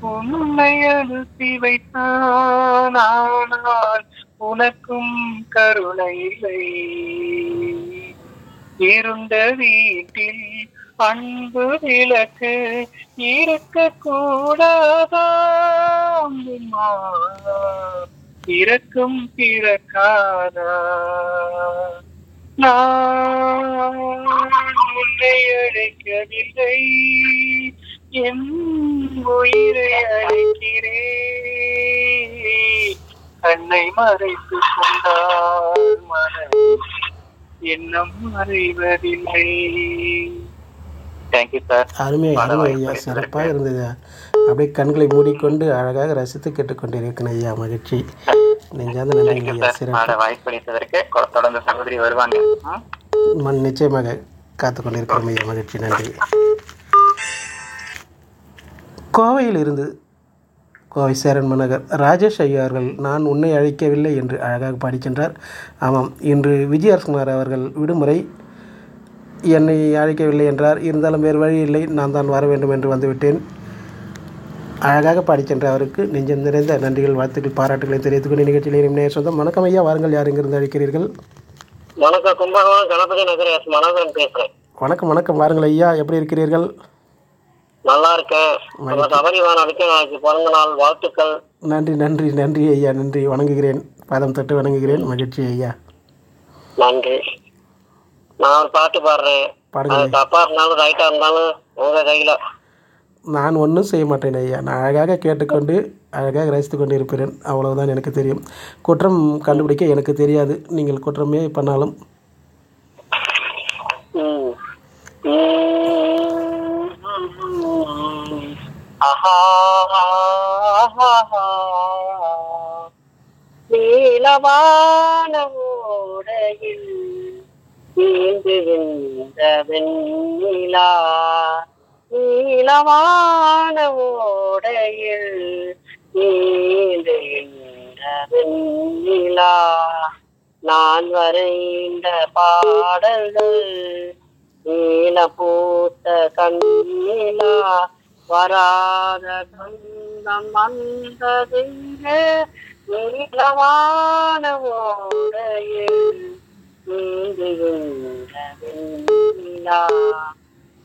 உன்னை அனுப்பி வைத்தான் ஆனால் உனக்கும் கருணை இல்லை இருண்ட வீட்டில் அன்பு விளக்கு இருக்க கூடாதா இறக்கும் பிறக்காதா நான் உன்னை அழைக்கவில்லை என் உயிரை அழைக்கிறேன் கண்ணை மறைத்து கொண்டால் மனம் எண்ணம் மறைவதில்லை தேங்க்யூ சார் அருமை பாட அருமை வாய்ப்பு ஐயா கிடைத்ததற்கு. சிறப்பாக இருந்தது அப்படியே கண்களை மூடிக்கொண்டு அழகாக ரசித்து கேட்டுக்கொண்டிருக்கிறேன் ஐயா மகிழ்ச்சி நெஞ்சார்ந்த நன்றிங்க தேங்க்யூ ஐயா சார் சிறப்பு பாட வாய்ப்பு கிடைத்ததற்கு கொ- தொடர்ந்து சகோதரி வருவாங்க ம்? மண் நிச்சயமாக காத்து கொண்டிருக்கிறோம் ஐயா மகிழ்ச்சி நன்றி கோவையில் இருந்து கோவை சேரன் மனகர் ராஜேஷ் ஐயா அவர்கள் நான் உன்னை அழைக்கவில்லை என்று அழகாக பாடிக்கின்றார் ஆமாம் இன்று விஜயகுமார் அவர்கள் விடுமுறை என்னை அழைக்கவில்லை என்றார் இருந்தாலும் வேறு வழி இல்லை நான் தான் வர வேண்டும் என்று வந்துவிட்டேன் அழகாக பாடிக்கின்ற அவருக்கு நெஞ்சம் நிறைந்த நன்றிகள் வாழ்த்துக்கள் பாராட்டுகளை தெரிவித்துக் கொண்டு நிகழ்ச்சியில் இனிமே சொந்தம் வணக்கம் ஐயா வாருங்கள் யார் இங்கிருந்து அழைக்கிறீர்கள் வணக்கம் கும்பகோணம் கணபதி நகர் எஸ் மனோகரன் பேசுறேன் வணக்கம் வணக்கம் வாருங்கள் ஐயா எப்படி இருக்கிறீர்கள் நல்லா இருக்கேன் உங்க சபரிவானதுக்கு நாளைக்கு பிறந்த நாள் வாழ்த்துக்கள் நன்றி நன்றி நன்றி ஐயா நன்றி வணங்குகிறேன் பாதம் தொட்டு வணங்குகிறேன் மகிழ்ச்சி ஐயா நன்றி நான் ஒரு பாட்டு பாடுறேன் பாடுங்க அது தப்பா இருந்தாலும் ரைட்டா இருந்தாலும் உங்க கையில நான் ஒன்றும் செய்ய மாட்டேன் ஐயா நான் அழகாக கேட்டுக்கொண்டு அழகாக ரசித்து கொண்டு இருப்பேன் அவ்வளவுதான் எனக்கு தெரியும் குற்றம் கண்டுபிடிக்க எனக்கு தெரியாது நீங்கள் குற்றமே பண்ணாலும் ம். ம். ஆஹா ஆஹா. நீலவான ஓடையில் நீந்துகின்ற வெண்ணிலா நீலவான ஓடையில் நீந்துகின்ற வெண்ணிலா நான் வரைந்த பாடல்கள் நீல பூத்த கண்ணிலா வராத சொந்தம் வந்ததெங்கே நீளமான ஓடையில் நீந்துகின்ற வெண்ணிலா